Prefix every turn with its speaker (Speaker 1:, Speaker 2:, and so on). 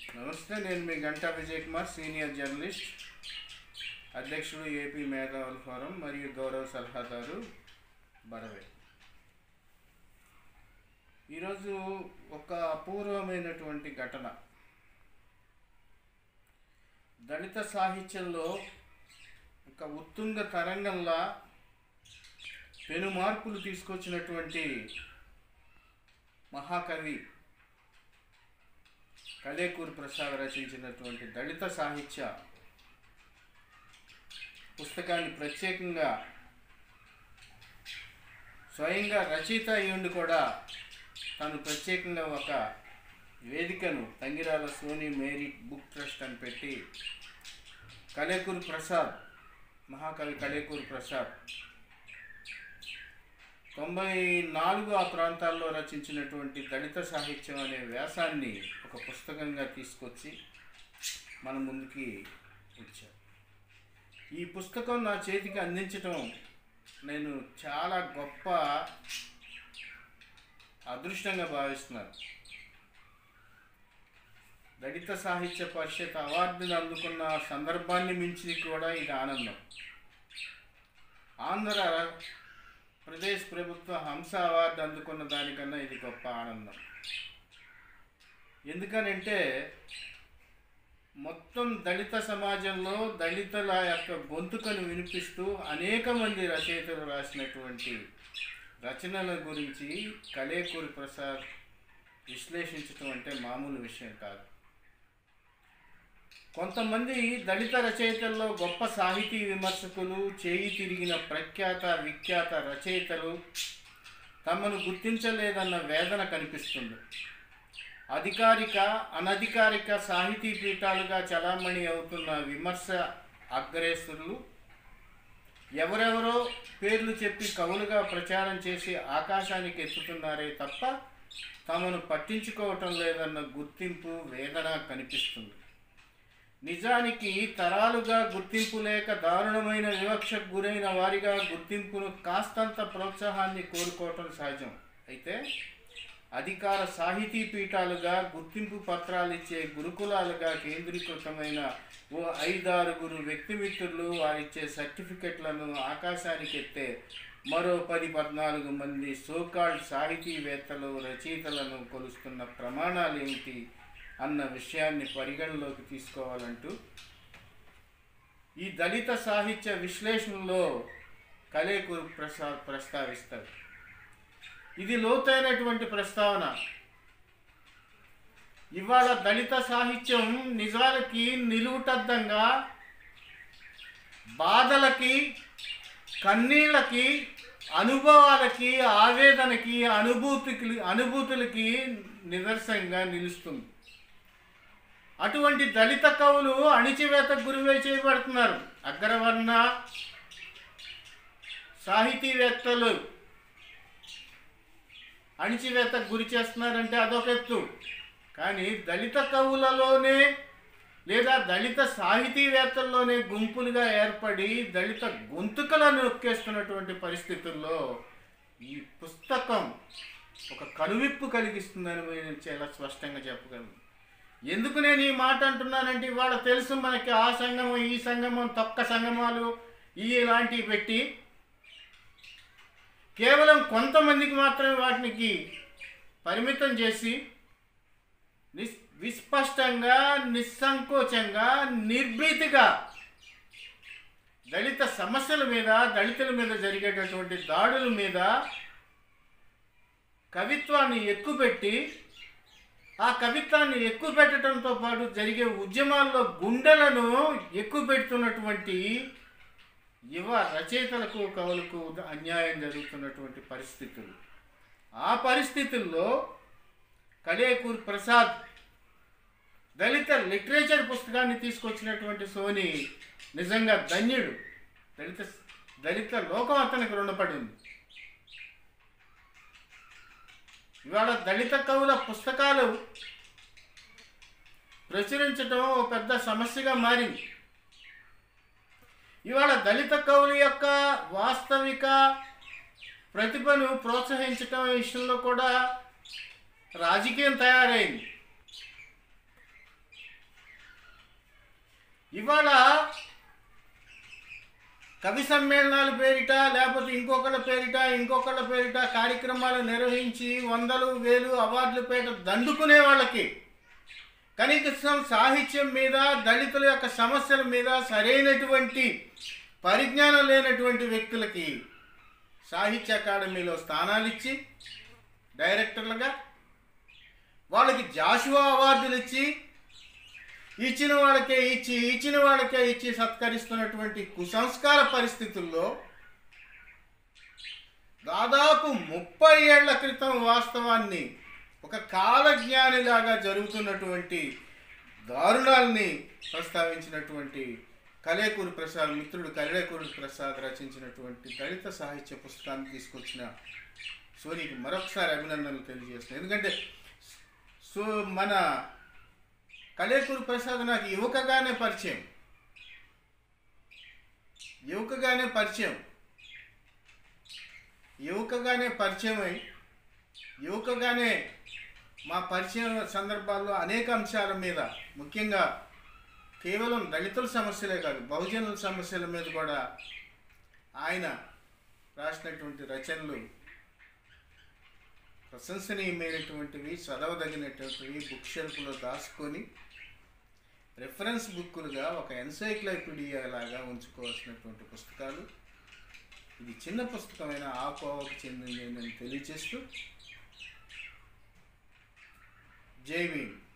Speaker 1: నమస్తే నేను మీ గంటా విజయ్ కుమార్ సీనియర్ జర్నలిస్ట్ అధ్యక్షుడు ఏపీ మేధావుల ఫోరం మరియు గౌరవ సలహాదారు బడవే ఈరోజు ఒక అపూర్వమైనటువంటి ఘటన దళిత సాహిత్యంలో ఒక ఉత్తుంగ తరంగంలా పెను మార్పులు తీసుకొచ్చినటువంటి మహాకవి కలేకూరి ప్రసాద్ రచించినటువంటి దళిత సాహిత్య పుస్తకాన్ని ప్రత్యేకంగా స్వయంగా రచయిత అయ్యుండి కూడా తను ప్రత్యేకంగా ఒక వేదికను తంగిరాల సోనీ మేరీ బుక్ ట్రస్ట్ అని పెట్టి కలేకూరి ప్రసాద్ మహాకవి కలేకూరి ప్రసాద్ తొంభై నాలుగు ఆ ప్రాంతాల్లో రచించినటువంటి దళిత సాహిత్యం అనే వ్యాసాన్ని ఒక పుస్తకంగా తీసుకొచ్చి మన ముందుకి వచ్చారు ఈ పుస్తకం నా చేతికి అందించటం నేను చాలా గొప్ప అదృష్టంగా భావిస్తున్నాను దళిత సాహిత్య పరిషత్ అవార్డును అందుకున్న సందర్భాన్ని మించి కూడా ఇది ఆనందం ఆంధ్ర ప్రదేశ్ ప్రభుత్వ హంస అవార్డు అందుకున్న దానికన్నా ఇది గొప్ప ఆనందం ఎందుకనంటే మొత్తం దళిత సమాజంలో దళితుల యొక్క గొంతుకను వినిపిస్తూ అనేక మంది రచయితలు రాసినటువంటి రచనల గురించి కలేకూరి ప్రసాద్ విశ్లేషించటం అంటే మామూలు విషయం కాదు కొంతమంది దళిత రచయితల్లో గొప్ప సాహితీ విమర్శకులు చేయి తిరిగిన ప్రఖ్యాత విఖ్యాత రచయితలు తమను గుర్తించలేదన్న వేదన కనిపిస్తుంది అధికారిక అనధికారిక సాహితీ పీఠాలుగా చలామణి అవుతున్న విమర్శ అగ్రేసులు ఎవరెవరో పేర్లు చెప్పి కవులుగా ప్రచారం చేసి ఆకాశానికి ఎత్తుతున్నారే తప్ప తమను పట్టించుకోవటం లేదన్న గుర్తింపు వేదన కనిపిస్తుంది నిజానికి తరాలుగా గుర్తింపు లేక దారుణమైన వివక్షకు గురైన వారిగా గుర్తింపును కాస్తంత ప్రోత్సాహాన్ని కోరుకోవటం సహజం అయితే అధికార సాహితీ పీఠాలుగా గుర్తింపు పత్రాలు ఇచ్చే గురుకులాలుగా కేంద్రీకృతమైన ఓ ఐదారుగురు వ్యక్తిమిత్రులు వారిచ్చే సర్టిఫికెట్లను ఆకాశానికి ఎత్తే మరో పది పద్నాలుగు మంది సోకాల్డ్ సాహితీవేత్తలు రచయితలను కొలుస్తున్న ప్రమాణాలు ఏమిటి అన్న విషయాన్ని పరిగణలోకి తీసుకోవాలంటూ ఈ దళిత సాహిత్య విశ్లేషణలో కలేకూరు ప్రసాద్ ప్రస్తావిస్తారు ఇది లోతైనటువంటి ప్రస్తావన ఇవాళ దళిత సాహిత్యం నిజాలకి నిలువుటద్దంగా బాధలకి కన్నీళ్ళకి అనుభవాలకి ఆవేదనకి అనుభూతికి అనుభూతులకి నిదర్శనంగా నిలుస్తుంది అటువంటి దళిత కవులు అణిచివేతకు గురివే చేయబడుతున్నారు అగ్రవర్ణ సాహితీవేత్తలు అణిచివేతకు గురి చేస్తున్నారంటే అదొక ఎత్తు కానీ దళిత కవులలోనే లేదా దళిత సాహితీవేత్తల్లోనే గుంపులుగా ఏర్పడి దళిత గొంతుకలను నొక్కేస్తున్నటువంటి పరిస్థితుల్లో ఈ పుస్తకం ఒక కనువిప్పు కలిగిస్తుందని నేను చాలా స్పష్టంగా చెప్పగలను ఎందుకు నేను ఈ మాట అంటున్నానంటే ఇవాళ తెలుసు మనకి ఆ సంగమం ఈ సంగమం తొక్క సంగమాలు ఈ ఇలాంటివి పెట్టి కేవలం కొంతమందికి మాత్రమే వాటికి పరిమితం చేసి నిస్ విస్పష్టంగా నిస్సంకోచంగా నిర్భీతిగా దళిత సమస్యల మీద దళితుల మీద జరిగేటటువంటి దాడుల మీద కవిత్వాన్ని ఎక్కుపెట్టి ఆ కవిత్వాన్ని ఎక్కువ పెట్టడంతో పాటు జరిగే ఉద్యమాల్లో గుండెలను ఎక్కువ పెడుతున్నటువంటి యువ రచయితలకు కవులకు అన్యాయం జరుగుతున్నటువంటి పరిస్థితులు ఆ పరిస్థితుల్లో కలేకూర్ ప్రసాద్ దళిత లిటరేచర్ పుస్తకాన్ని తీసుకొచ్చినటువంటి సోని నిజంగా ధన్యుడు దళిత దళిత లోకం అతనికి రుణపడి ఉంది ఇవాళ దళిత కవుల పుస్తకాలు ప్రచురించడం ఓ పెద్ద సమస్యగా మారింది ఇవాళ దళిత కవుల యొక్క వాస్తవిక ప్రతిభను ప్రోత్సహించటం విషయంలో కూడా రాజకీయం తయారైంది ఇవాళ కవి సమ్మేళనాల పేరిట లేకపోతే ఇంకొకళ్ళ పేరిట ఇంకొకళ్ళ పేరిట కార్యక్రమాలు నిర్వహించి వందలు వేలు అవార్డుల పేట దండుకునే వాళ్ళకి కనీసం సాహిత్యం మీద దళితుల యొక్క సమస్యల మీద సరైనటువంటి పరిజ్ఞానం లేనటువంటి వ్యక్తులకి సాహిత్య అకాడమీలో స్థానాలు ఇచ్చి డైరెక్టర్లుగా వాళ్ళకి జాషువా అవార్డులు ఇచ్చి ఇచ్చిన వాళ్ళకే ఇచ్చి ఇచ్చిన వాళ్ళకే ఇచ్చి సత్కరిస్తున్నటువంటి కుసంస్కార పరిస్థితుల్లో దాదాపు ముప్పై ఏళ్ల క్రితం వాస్తవాన్ని ఒక కాలజ్ఞానిలాగా జరుగుతున్నటువంటి దారుణాల్ని ప్రస్తావించినటువంటి కలేకూరి ప్రసాద్ మిత్రుడు కలేకూరి ప్రసాద్ రచించినటువంటి దళిత సాహిత్య పుస్తకాన్ని తీసుకొచ్చిన సోనికి మరొకసారి అభినందనలు తెలియజేస్తున్నాను ఎందుకంటే సో మన కలేకూరి ప్రసాద్ నాకు యువకగానే పరిచయం యువకగానే పరిచయం యువకగానే పరిచయం అయి యువకగానే మా పరిచయం సందర్భాల్లో అనేక అంశాల మీద ముఖ్యంగా కేవలం దళితుల సమస్యలే కాదు బహుజనుల సమస్యల మీద కూడా ఆయన రాసినటువంటి రచనలు ప్రశంసనీయమైనటువంటివి చదవదగినటువంటివి బుక్ షెల్ఫ్లో దాచుకొని రెఫరెన్స్ బుక్కులుగా ఒక ఎన్సైక్లోపీడియా లాగా ఉంచుకోవాల్సినటువంటి పుస్తకాలు ఇది చిన్న పుస్తకమైన ఆ కోవకు చెందింది అని తెలియజేస్తూ జై భీమ్